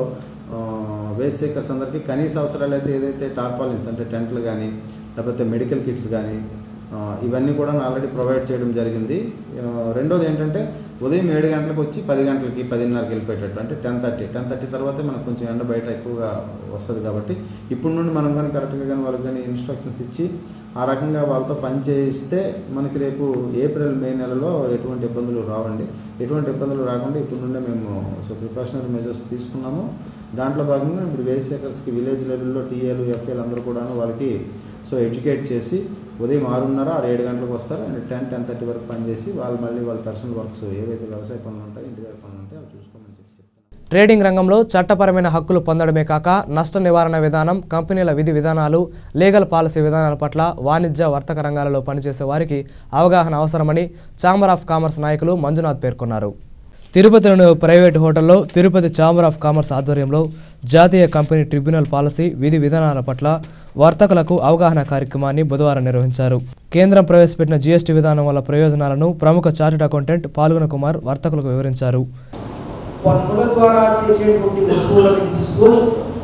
వేజ్ సేకర్స్ అందరికీ కనీస అవసరాలు అయితే ఏదైతే టార్పాలిన్స్ అంటే టెంట్లు కానీ లేకపోతే మెడికల్ కిట్స్ కానీ ఆ, ఇవన్నీ కూడా ఆల్రెడీ ప్రొవైడ్ చేయడం జరిగింది ఆ, రెండోది ఏంటంటే ఉదయం ఏడు గంటలకు వచ్చి పది గంటలకి పదిన్నరకి వెళ్ళిపోయేటట్టు అంటే టెన్ థర్టీ టెన్ థర్టీ తర్వాతే మనకు కొంచెం ఎండ బయట ఎక్కువగా వస్తుంది కాబట్టి ఇప్పుడు నుండి మనం కానీ కరెక్ట్గా కానీ వాళ్ళకి కానీ ఇన్స్ట్రక్షన్స్ ఇచ్చి ఆ రకంగా వాళ్ళతో పని చేయిస్తే మనకి రేపు ఏప్రిల్ మే నెలలో ఎటువంటి ఇబ్బందులు రావండి ఎటువంటి ఇబ్బందులు రాకుండా ఇప్పుడు నుండే మేము సో ప్రికాషనరీ మెజర్స్ తీసుకున్నాము దాంట్లో భాగంగా ఇప్పుడు వేస్ సేకర్స్కి విలేజ్ లెవెల్లో టీఏలు ఎఫ్ఏలు అందరూ కూడాను వాళ్ళకి సో ఎడ్యుకేట్ చేసి ఉదయం ఆరున్నర ఆరు ఏడు గంటలకు వస్తారు అండ్ టెన్ టెన్ థర్టీ వరకు పనిచేసి వాళ్ళు మళ్ళీ వాళ్ళ పర్సనల్ వర్క్స్ ఏవైతే వ్యవసాయ పనులు ఉంటాయో ఇంటి దగ్గర పనులు ఉంటాయో అవి చూసుకోమని చెప్పి ట్రేడింగ్ రంగంలో చట్టపరమైన హక్కులు పొందడమే కాక నష్ట నివారణ విధానం కంపెనీల విధి విధానాలు లీగల్ పాలసీ విధానాల పట్ల వాణిజ్య వర్తక రంగాలలో పనిచేసే వారికి అవగాహన అవసరమని ఛాంబర్ ఆఫ్ కామర్స్ నాయకులు మంజునాథ్ పేర్కొన్నారు తిరుపతిలోని ఓ ప్రైవేటు హోటల్లో తిరుపతి ఛాంబర్ ఆఫ్ కామర్స్ ఆధ్వర్యంలో జాతీయ కంపెనీ ట్రిబ్యునల్ పాలసీ విధి విధానాల పట్ల వర్తకులకు అవగాహన కార్యక్రమాన్ని బుధవారం నిర్వహించారు కేంద్రం ప్రవేశపెట్టిన జీఎస్టీ విధానం వల్ల ప్రయోజనాలను ప్రముఖ చార్టెడ్ అకౌంటెంట్ పాల్గొన కుమార్ వర్తకులకు వివరించారు పన్నుల ద్వారా చేసేటువంటి వస్తువులను తీసుకొని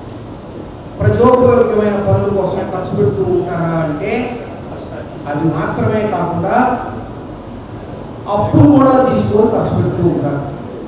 ప్రజోపయోగమైన పనుల కోసం ఖర్చు పెడుతూ ఉంటారా అంటే అవి మాత్రమే కాకుండా అప్పులు కూడా తీసుకొని ఖర్చు పెడుతూ ఉంటారు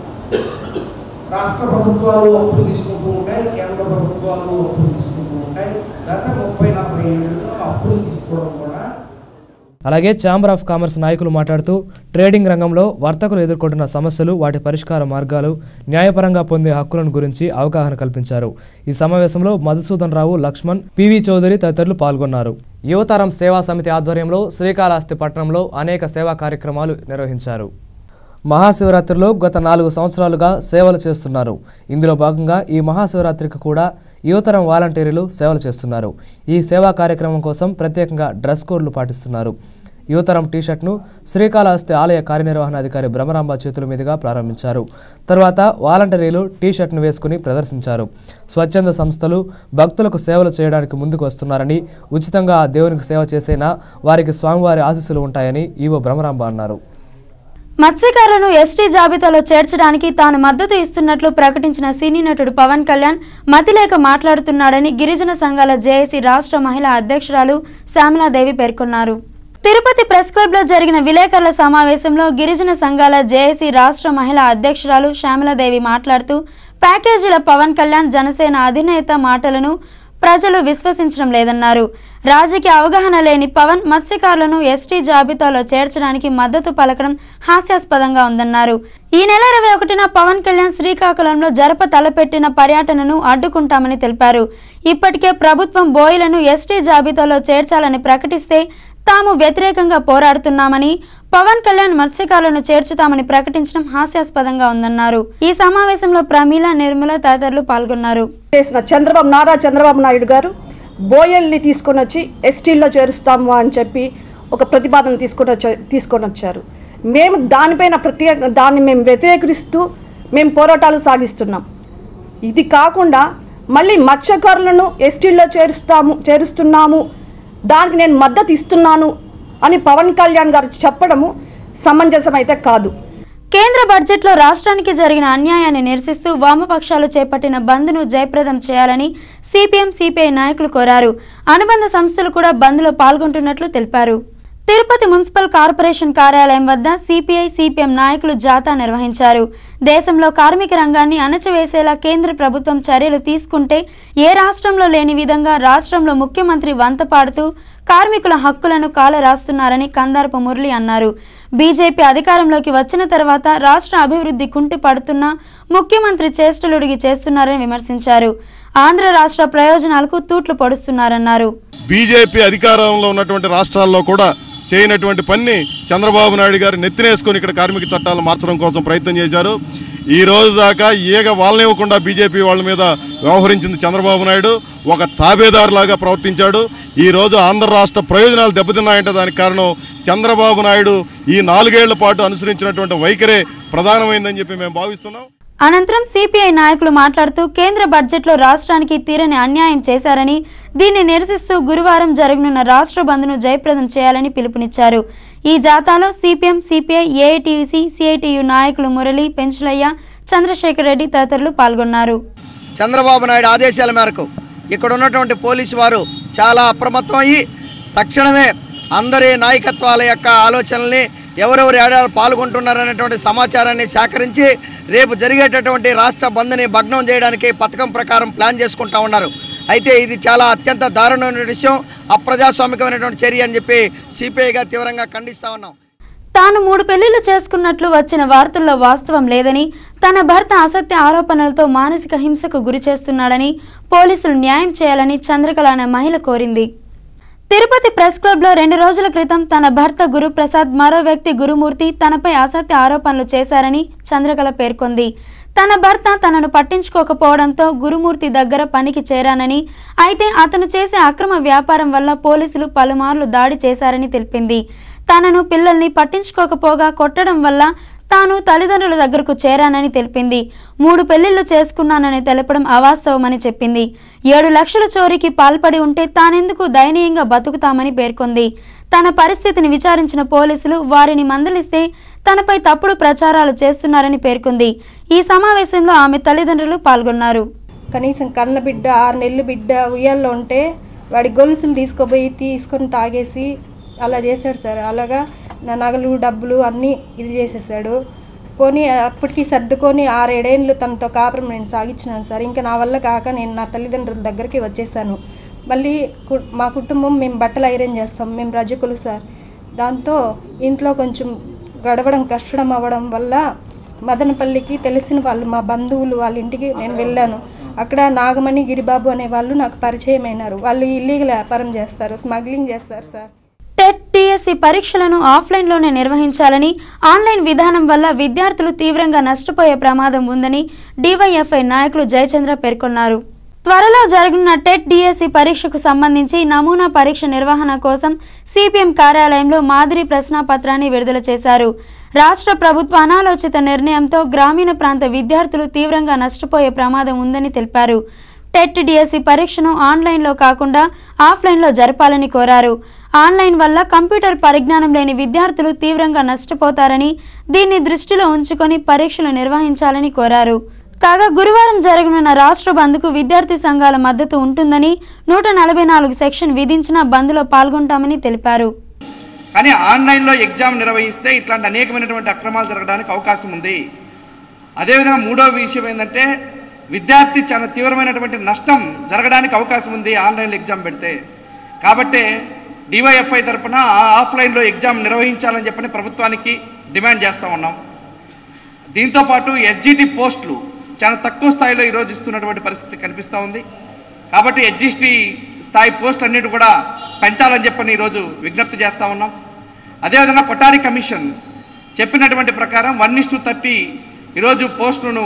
రాష్ట్ర ప్రభుత్వాలు అప్పులు తీసుకుంటూ ఉంటాయి కేంద్ర ప్రభుత్వాలు అప్పులు తీసుకుంటూ ఉంటాయి గత ముప్పై నలభై ఏళ్ళుగా అప్పులు తీసుకోవడం కూడా అలాగే ఛాంబర్ ఆఫ్ కామర్స్ నాయకులు మాట్లాడుతూ ట్రేడింగ్ రంగంలో వర్తకులు ఎదుర్కొంటున్న సమస్యలు వాటి పరిష్కార మార్గాలు న్యాయపరంగా పొందే హక్కులను గురించి అవగాహన కల్పించారు ఈ సమావేశంలో మధుసూదన్ రావు లక్ష్మణ్ పివి చౌదరి తదితరులు పాల్గొన్నారు యువతరం సేవా సమితి ఆధ్వర్యంలో శ్రీకాళహస్తి పట్టణంలో అనేక సేవా కార్యక్రమాలు నిర్వహించారు మహాశివరాత్రిలో గత నాలుగు సంవత్సరాలుగా సేవలు చేస్తున్నారు ఇందులో భాగంగా ఈ మహాశివరాత్రికి కూడా యువతరం వాలంటీర్లు సేవలు చేస్తున్నారు ఈ సేవా కార్యక్రమం కోసం ప్రత్యేకంగా డ్రెస్ కోడ్లు పాటిస్తున్నారు యువతరం టీషర్ట్ను శ్రీకాళహస్తి ఆలయ కార్యనిర్వహణాధికారి భ్రమరాంబ చేతుల మీదుగా ప్రారంభించారు తర్వాత వాలంటీర్లు టీషర్ట్ను వేసుకుని ప్రదర్శించారు స్వచ్ఛంద సంస్థలు భక్తులకు సేవలు చేయడానికి ముందుకు వస్తున్నారని ఉచితంగా ఆ దేవునికి సేవ చేసేనా వారికి స్వామివారి ఆశీస్సులు ఉంటాయని ఈవో భ్రమరాంబ అన్నారు మత్స్యకారులను ఎస్టీ జాబితాలో చేర్చడానికి తాను మద్దతు ఇస్తున్నట్లు ప్రకటించిన సినీ నటుడు పవన్ కళ్యాణ్ మతిలేక మాట్లాడుతున్నాడని గిరిజన సంఘాల జేఏసీ రాష్ట్ర మహిళా అధ్యక్షురాలు శ్యామలాదేవి పేర్కొన్నారు తిరుపతి ప్రెస్ క్లబ్ లో జరిగిన విలేకరుల సమావేశంలో గిరిజన సంఘాల జేఏసీ రాష్ట్ర మహిళా అధ్యక్షురాలు శ్యామలాదేవి మాట్లాడుతూ ప్యాకేజీల పవన్ కళ్యాణ్ జనసేన అధినేత మాటలను ప్రజలు విశ్వసించడం లేదన్నారు రాజకీయ అవగాహన లేని పవన్ మత్స్యకారులను ఎస్టీ జాబితాలో చేర్చడానికి మద్దతు పలకడం హాస్యాస్పదంగా ఉందన్నారు ఈ నెల ఇరవై ఒకటిన పవన్ కళ్యాణ్ శ్రీకాకుళంలో జరప తలపెట్టిన పర్యటనను అడ్డుకుంటామని తెలిపారు ఇప్పటికే ప్రభుత్వం బోయిలను ఎస్టీ జాబితాలో చేర్చాలని ప్రకటిస్తే తాము వ్యతిరేకంగా పోరాడుతున్నామని పవన్ కళ్యాణ్ మత్స్యకారులను చేర్చుతామని ప్రకటించడం హాస్యాస్పదంగా ఉందన్నారు ఈ సమావేశంలో ప్రమీల నిర్మల తదితరులు పాల్గొన్నారు చేసిన చంద్రబాబు నారా చంద్రబాబు నాయుడు గారు బోయల్ని తీసుకొని వచ్చి ఎస్టీల్లో చేరుస్తాము అని చెప్పి ఒక ప్రతిపాదన తీసుకొని వచ్చా తీసుకొని వచ్చారు మేము దానిపైన ప్రత్యేక దాన్ని మేము వ్యతిరేకిస్తూ మేము పోరాటాలు సాగిస్తున్నాం ఇది కాకుండా మళ్ళీ మత్స్యకారులను ఎస్టీల్లో చేరుస్తాము చేరుస్తున్నాము దానికి నేను మద్దతు ఇస్తున్నాను అని పవన్ కళ్యాణ్ గారు చెప్పడము సమంజసం అయితే కాదు కేంద్ర బడ్జెట్లో రాష్ట్రానికి జరిగిన అన్యాయాన్ని నిరసిస్తూ వామపక్షాలు చేపట్టిన బంద్ను జయప్రదం చేయాలని సిపిఎం సిపిఐ నాయకులు కోరారు అనుబంధ సంస్థలు కూడా బంద్లో పాల్గొంటున్నట్లు తెలిపారు తిరుపతి మున్సిపల్ కార్పొరేషన్ కార్యాలయం వద్ద సిపిఐ సిపిఎం నాయకులు జాతా నిర్వహించారు దేశంలో కార్మిక రంగాన్ని అణచివేసేలా కేంద్ర ప్రభుత్వం చర్యలు తీసుకుంటే ఏ రాష్ట్రంలో లేని విధంగా రాష్ట్రంలో ముఖ్యమంత్రి వంత పాడుతూ కార్మికుల హక్కులను కాల రాస్తున్నారని కందారపు మురళి అన్నారు బీజేపీ అధికారంలోకి వచ్చిన తర్వాత రాష్ట్ర అభివృద్ధి కుంటి పడుతున్నా ముఖ్యమంత్రి చేష్టలుడిగి చేస్తున్నారని విమర్శించారు ఆంధ్ర రాష్ట్ర ప్రయోజనాలకు తూట్లు పొడుస్తున్నారన్నారు బీజేపీ అధికారంలో ఉన్నటువంటి రాష్ట్రాల్లో కూడా చేయనటువంటి పని చంద్రబాబు నాయుడు గారు నెత్తినేసుకొని ఇక్కడ కార్మిక చట్టాలను మార్చడం కోసం ప్రయత్నం చేశారు ఈ రోజు దాకా ఈగ వాళ్ళనివ్వకుండా బీజేపీ వాళ్ళ మీద వ్యవహరించింది చంద్రబాబు నాయుడు ఒక తాబేదారులాగా ప్రవర్తించాడు ఈ రోజు ఆంధ్ర రాష్ట్ర ప్రయోజనాలు దెబ్బతిన్నాయంటే దానికి కారణం చంద్రబాబు నాయుడు ఈ నాలుగేళ్ల పాటు అనుసరించినటువంటి వైఖరే ప్రధానమైందని చెప్పి మేము భావిస్తున్నాం అనంతరం సిపిఐ నాయకులు మాట్లాడుతూ కేంద్ర బడ్జెట్లో రాష్ట్రానికి తీరని అన్యాయం చేశారని దీన్ని నిరసిస్తూ గురువారం జరగనున్న రాష్ట్ర బంద్ను జయప్రదం చేయాలని పిలుపునిచ్చారు ఈ జాతాలో సిపిఎం సిపిఐ ఏఐటీసీ సిఐటియు నాయకులు మురళి పెంచులయ్య చంద్రశేఖర్ రెడ్డి తదితరులు పాల్గొన్నారు చంద్రబాబు నాయుడు ఆదేశాల మేరకు ఇక్కడ ఉన్నటువంటి పోలీసు వారు చాలా అప్రమత్తం అయ్యి తక్షణమే అందరి నాయకత్వాల యొక్క ఆలోచనల్ని ఎవరెవరు ఏడాది పాల్గొంటున్నారనేటువంటి సమాచారాన్ని సేకరించి రేపు జరిగేటటువంటి రాష్ట్ర బంద్ని భగ్నం చేయడానికి పథకం ప్రకారం ప్లాన్ చేసుకుంటా ఉన్నారు అయితే ఇది చాలా అత్యంత దారుణమైన విషయం అప్రజాస్వామికమైనటువంటి చర్య అని చెప్పి సిపిఐగా తీవ్రంగా ఖండిస్తా ఉన్నాం తాను మూడు పెళ్లిళ్లు చేసుకున్నట్లు వచ్చిన వార్తల్లో వాస్తవం లేదని తన భర్త అసత్య ఆరోపణలతో మానసిక హింసకు గురి చేస్తున్నాడని పోలీసులు న్యాయం చేయాలని చంద్రకళ అనే మహిళ కోరింది తిరుపతి ప్రెస్ క్లబ్ లో రెండు రోజుల క్రితం తన భర్త గురుప్రసాద్ మరో వ్యక్తి గురుమూర్తి తనపై అసత్య ఆరోపణలు చేశారని చంద్రకళ పేర్కొంది తన భర్త తనను పట్టించుకోకపోవడంతో గురుమూర్తి దగ్గర పనికి చేరానని అయితే అతను చేసే అక్రమ వ్యాపారం వల్ల పోలీసులు పలుమార్లు దాడి చేశారని తెలిపింది తనను పిల్లల్ని పట్టించుకోకపోగా కొట్టడం వల్ల తాను తల్లిదండ్రుల దగ్గరకు చేరానని తెలిపింది మూడు పెళ్లిళ్లు చేసుకున్నానని తెలపడం అవాస్తవమని చెప్పింది ఏడు లక్షల చోరీకి పాల్పడి ఉంటే తానెందుకు దయనీయంగా బతుకుతామని పేర్కొంది తన పరిస్థితిని విచారించిన పోలీసులు వారిని మందలిస్తే తనపై తప్పుడు ప్రచారాలు చేస్తున్నారని పేర్కొంది ఈ సమావేశంలో ఆమె తల్లిదండ్రులు పాల్గొన్నారు కనీసం కన్న బిడ్డ ఆరు నెలలు బిడ్డ ఉయ్యాల్లో ఉంటే వాడి గొలుసులు తీసుకుపోయి తీసుకొని తాగేసి అలా చేశాడు సార్ అలాగా నా నగలు డబ్బులు అన్నీ ఇది చేసేసాడు పోనీ అప్పటికి సర్దుకొని ఆరేడేళ్ళు తనతో కాపురం నేను సాగించినాను సార్ ఇంకా నా వల్ల కాక నేను నా తల్లిదండ్రుల దగ్గరికి వచ్చేసాను మళ్ళీ కు- మా కుటుంబం మేము బట్టలు ఐరన్ చేస్తాం మేము రజకులు సార్ దాంతో ఇంట్లో కొంచెం గడవడం కష్టం అవ్వడం వల్ల మదనపల్లికి తెలిసిన వాళ్ళు మా బంధువులు వాళ్ళ ఇంటికి నేను వెళ్ళాను అక్కడ నాగమణి గిరిబాబు అనే వాళ్ళు నాకు పరిచయం అయినారు వాళ్ళు ఇల్లీగల్ వ్యాపారం చేస్తారు స్మగ్లింగ్ చేస్తారు సార్ టెట్ టీఎస్సీ పరీక్షలను ఆఫ్లైన్లోనే నిర్వహించాలని ఆన్లైన్ విధానం వల్ల విద్యార్థులు తీవ్రంగా నష్టపోయే ప్రమాదం ఉందని డివైఎఫ్ఐ నాయకులు జయచంద్ర పేర్కొన్నారు త్వరలో జరగనున్న టెట్ డిఎస్సి పరీక్షకు సంబంధించి నమూనా పరీక్ష నిర్వహణ కోసం సిపిఎం కార్యాలయంలో మాదిరి ప్రశ్నాపత్రాన్ని విడుదల చేశారు రాష్ట్ర ప్రభుత్వ అనాలోచిత నిర్ణయంతో గ్రామీణ ప్రాంత విద్యార్థులు తీవ్రంగా నష్టపోయే ప్రమాదం ఉందని తెలిపారు టెట్ డిఎస్సి పరీక్షను ఆన్లైన్లో కాకుండా ఆఫ్లైన్లో జరపాలని కోరారు ఆన్లైన్ వల్ల కంప్యూటర్ పరిజ్ఞానం లేని విద్యార్థులు తీవ్రంగా నష్టపోతారని దీన్ని దృష్టిలో ఉంచుకొని పరీక్షలు నిర్వహించాలని కోరారు కాగా గురువారం జరగనున్న రాష్ట్ర బంద్కు విద్యార్థి సంఘాల మద్దతు ఉంటుందని నూట నలభై నాలుగు సెక్షన్ విధించిన బంద్లో పాల్గొంటామని తెలిపారు కానీ ఆన్లైన్లో ఎగ్జామ్ నిర్వహిస్తే ఇట్లాంటి అనేకమైనటువంటి అక్రమాలు జరగడానికి అవకాశం ఉంది అదేవిధంగా మూడో విషయం ఏంటంటే విద్యార్థి చాలా తీవ్రమైనటువంటి నష్టం జరగడానికి అవకాశం ఉంది ఆన్లైన్లో ఎగ్జామ్ పెడితే కాబట్టి డివైఎఫ్ఐ తరపున ఆఫ్లైన్లో ఎగ్జామ్ నిర్వహించాలని చెప్పని ప్రభుత్వానికి డిమాండ్ చేస్తూ ఉన్నాం దీంతోపాటు ఎస్జిటి పోస్టులు చాలా తక్కువ స్థాయిలో ఈరోజు ఇస్తున్నటువంటి పరిస్థితి కనిపిస్తూ ఉంది కాబట్టి ఎస్జిటి స్థాయి పోస్ట్ అన్నిటి కూడా పెంచాలని చెప్పని ఈరోజు విజ్ఞప్తి చేస్తూ ఉన్నాం అదేవిధంగా కొటారి కమిషన్ చెప్పినటువంటి ప్రకారం వన్ ఇస్ టు థర్టీ ఈరోజు పోస్టులను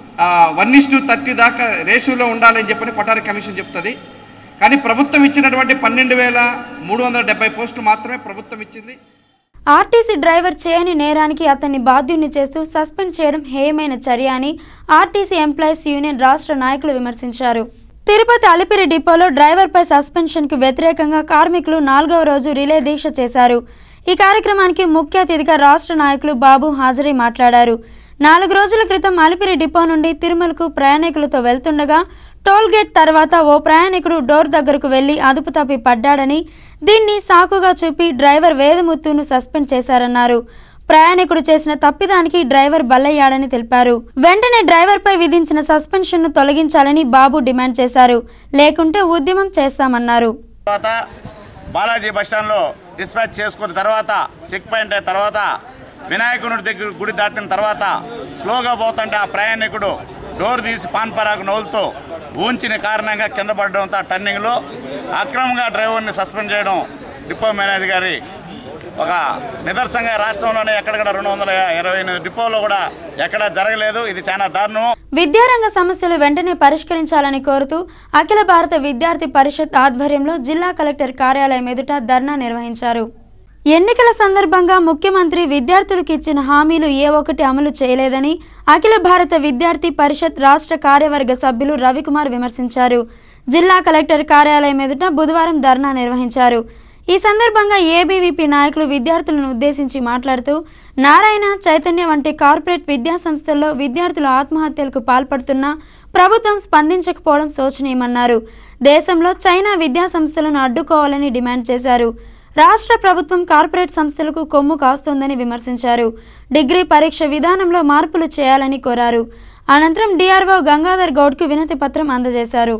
వన్ ఇస్ టు థర్టీ దాకా రేషియోలో ఉండాలని చెప్పని కొటారి కమిషన్ చెప్తుంది కానీ ప్రభుత్వం ఇచ్చినటువంటి పన్నెండు వేల మూడు వందల డెబ్బై పోస్టులు మాత్రమే ప్రభుత్వం ఇచ్చింది ఆర్టీసీ డ్రైవర్ చేయని నేరానికి అతన్ని బాధ్యుని చేస్తూ సస్పెండ్ చేయడం హేయమైన చర్య అని ఆర్టీసీ ఎంప్లాయీస్ యూనియన్ రాష్ట్ర నాయకులు విమర్శించారు తిరుపతి అలిపిరి డిపోలో డ్రైవర్పై సస్పెన్షన్కు వ్యతిరేకంగా కార్మికులు నాలుగవ రోజు రిలే దీక్ష చేశారు ఈ కార్యక్రమానికి ముఖ్య అతిథిగా రాష్ట్ర నాయకులు బాబు హాజరై మాట్లాడారు నాలుగు రోజుల క్రితం అలిపిరి డిపో నుండి తిరుమలకు ప్రయాణికులతో వెళ్తుండగా టోల్ గేట్ తర్వాత ఓ ప్రయాణికుడు డోర్ దగ్గరకు వెళ్లి అదుపు తప్పి పడ్డాడని దీన్ని సాకుగా చూపి డ్రైవర్ వేదముత్తును సస్పెండ్ చేశారన్నారు ప్రయాణికుడు చేసిన తప్పిదానికి డ్రైవర్ బలయ్యాడని తెలిపారు వెంటనే డ్రైవర్పై విధించిన సస్పెన్షన్ను తొలగించాలని బాబు డిమాండ్ చేశారు లేకుంటే ఉద్యమం చేస్తామన్నారు తర్వాత బాలాజీ బస్టాండ్లో డిస్పాచ్ చేసుకున్న తర్వాత చెక్ పాయింట్ అయిన తర్వాత వినాయకుడి దగ్గర గుడి దాటిన తర్వాత స్లోగా పోతుంటే ఆ ప్రయాణికుడు డోర్ తీసి పాన్ పరాకు నవ్వులతో ఊంచిన కారణంగా కింద పడడంతో ఆ టర్నింగ్లో అక్రమంగా డ్రైవర్ని సస్పెండ్ చేయడం డిపో మేనేజర్ గారి ఒక నిదర్శనంగా రాష్ట్రంలోనే ఎక్కడెక్కడ రెండు వందల ఇరవై ఎనిమిది డిపోలో కూడా ఎక్కడా జరగలేదు ఇది చాలా దారుణం విద్యారంగ సమస్యలు వెంటనే పరిష్కరించాలని కోరుతూ అఖిల భారత విద్యార్థి పరిషత్ ఆధ్వర్యంలో జిల్లా కలెక్టర్ కార్యాలయం ఎదుట ధర్నా నిర్వహించారు ఎన్నికల సందర్భంగా ముఖ్యమంత్రి విద్యార్థులకు ఇచ్చిన హామీలు ఏ ఒక్కటి అమలు చేయలేదని అఖిల భారత విద్యార్థి పరిషత్ రాష్ట్ర కార్యవర్గ సభ్యులు రవికుమార్ విమర్శించారు జిల్లా కలెక్టర్ కార్యాలయం ఎదుట బుధవారం ధర్నా నిర్వహించారు ఈ సందర్భంగా ఏబీవీపీ నాయకులు విద్యార్థులను ఉద్దేశించి మాట్లాడుతూ నారాయణ చైతన్య వంటి కార్పొరేట్ విద్యా సంస్థల్లో విద్యార్థులు ఆత్మహత్యలకు పాల్పడుతున్నా ప్రభుత్వం స్పందించకపోవడం శోచనీయమన్నారు దేశంలో చైనా విద్యా సంస్థలను అడ్డుకోవాలని డిమాండ్ చేశారు రాష్ట్ర ప్రభుత్వం కార్పొరేట్ సంస్థలకు కొమ్ము కాస్తోందని విమర్శించారు డిగ్రీ పరీక్ష విధానంలో మార్పులు చేయాలని కోరారు అనంతరం డిఆర్ఓ గంగాధర్ గౌడ్కు వినతి పత్రం అందజేశారు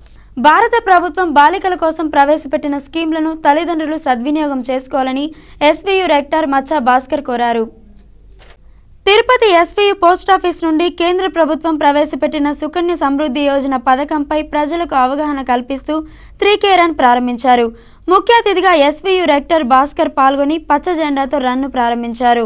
భారత ప్రభుత్వం బాలికల కోసం ప్రవేశపెట్టిన స్కీమ్లను తల్లిదండ్రులు సద్వినియోగం చేసుకోవాలని ఎస్వీయు రెక్టర్ మచ్చా భాస్కర్ కోరారు తిరుపతి ఎస్వీయు పోస్టాఫీస్ నుండి కేంద్ర ప్రభుత్వం ప్రవేశపెట్టిన సుకన్య సమృద్ధి యోజన పథకంపై ప్రజలకు అవగాహన కల్పిస్తూ త్రీ కే రన్ ప్రారంభించారు ముఖ్య అతిథిగా ఎస్వీయు రెక్టర్ భాస్కర్ పాల్గొని పచ్చ జెండాతో రన్ను ప్రారంభించారు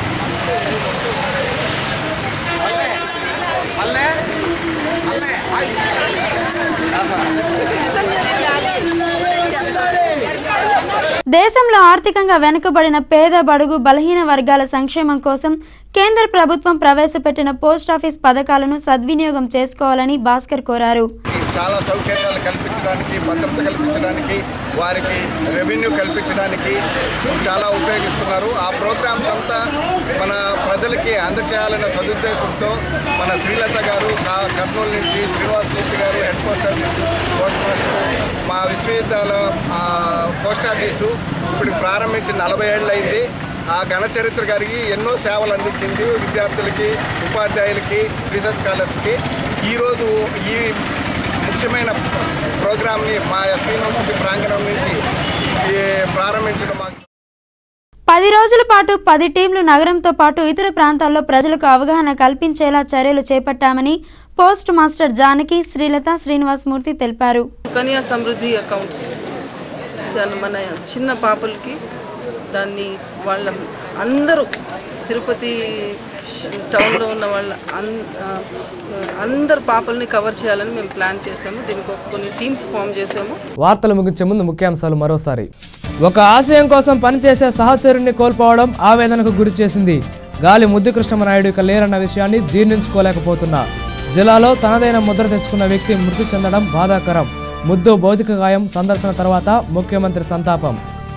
దేశంలో ఆర్థికంగా వెనుకబడిన పేద బడుగు బలహీన వర్గాల సంక్షేమం కోసం కేంద్ర ప్రభుత్వం ప్రవేశపెట్టిన పోస్టాఫీస్ పథకాలను సద్వినియోగం చేసుకోవాలని భాస్కర్ కోరారు చాలా సౌకర్యాలు కల్పించడానికి భద్రత కల్పించడానికి వారికి రెవెన్యూ కల్పించడానికి చాలా ఉపయోగిస్తున్నారు ఆ ప్రోగ్రామ్స్ అంతా మన ప్రజలకి అందచేయాలన్న సదుద్దేశంతో మన శ్రీలత గారు కా- కర్నూలు నుంచి శ్రీనివాస్ మూర్తి గారు head post office postmaster మా విశ్వవిద్యాలయ ఆ, పోస్ట్ ఆఫీసు ఇప్పుడు ప్రారంభించి నలభై ఏళ్ళు అయింది ఆ ఘన చరిత్ర గారికి ఎన్నో సేవలు అందించింది విద్యార్థులకి ఉపాధ్యాయులకి రీసెర్చ్ స్కాలర్స్కి ఈరోజు ఈ ముఖ్యమైన ప్రోగ్రామ్ని మా ఎస్వీ యూనివర్సిటీ ప్రాంగణం నుంచి ఈ ప్రారంభించడం మాకు పది రోజుల పాటు పది టీంలు నగరంతో పాటు ఇతర ప్రాంతాల్లో ప్రజలకు అవగాహన కల్పించేలా చర్యలు చేపట్టామని పోస్ట్ మాస్టర్ జానకి శ్రీలత శ్రీనివాసమూర్తి తెలిపారు సుకన్య సమృద్ధి అకౌంట్స్ చాలా మన చిన్న పాపలకి దాన్ని వాళ్ళ అందరూ తిరుపతి టౌన్లో ఉన్న వాళ్ళ అన్ ఆ, అందరు పాపల్ని కవర్ చేయాలని మేము ప్లాన్ చేసాము దీనికి ఒక కొన్ని టీమ్స్ ఫామ్ చేసాము వార్తలు ముగించే ముందు ముఖ్యాంశాలు మరోసారి ఒక ఆశయం కోసం పనిచేసే సహచరుణ్ణి కోల్పోవడం ఆవేదనకు గురి చేసింది గాలి ముద్దు కృష్ణమనాయుడు ఇక లేరన్న విషయాన్ని జీర్ణించుకోలేకపోతున్నా జిల్లాలో తనదైన ముద్ర తెచ్చుకున్న వ్యక్తి మృతి చెందడం బాధాకరం ముద్దు భౌతిక గాయం సందర్శన తర్వాత ముఖ్యమంత్రి సంతాపం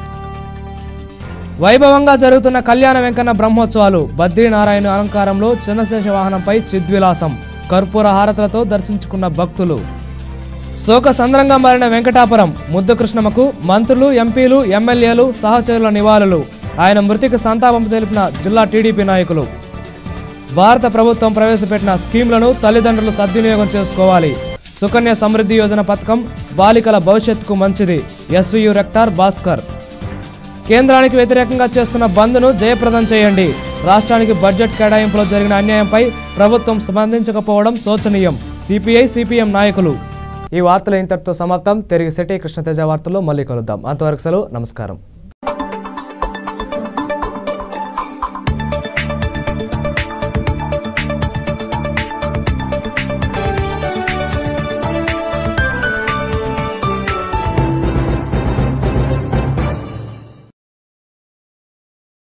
వైభవంగా జరుగుతున్న కళ్యాణ వెంకన్న బ్రహ్మోత్సవాలు బద్రీనారాయణ అలంకారంలో చిన్నశేష వాహనంపై చిద్విలాసం కర్పూర హారతులతో దర్శించుకున్న భక్తులు శోక సంద్రంగా మారిన వెంకటాపురం ముద్దు కృష్ణమ్మకు మంత్రులు ఎంపీలు ఎమ్మెల్యేలు సహచరుల నివాళులు ఆయన మృతికి సంతాపం తెలిపిన జిల్లా టీడీపీ నాయకులు భారత ప్రభుత్వం ప్రవేశపెట్టిన స్కీమ్లను తల్లిదండ్రులు సద్వినియోగం చేసుకోవాలి సుకన్య సమృద్ధి యోజన పథకం బాలికల భవిష్యత్తుకు మంచిది ఎస్వియు రెక్టార్ భాస్కర్ కేంద్రానికి వ్యతిరేకంగా చేస్తున్న బంద్ను జయప్రదం చేయండి రాష్ట్రానికి బడ్జెట్ కేటాయింపులో జరిగిన అన్యాయంపై ప్రభుత్వం స్పందించకపోవడం శోచనీయం సిపిఐ సిపిఎం నాయకులు ఈ వార్తలు ఇంతటితో సమాప్తం తిరిగి సిటీ కృష్ణతేజ వార్తల్లో మళ్ళీ కలుద్దాం అంతవరకు సెలవు నమస్కారం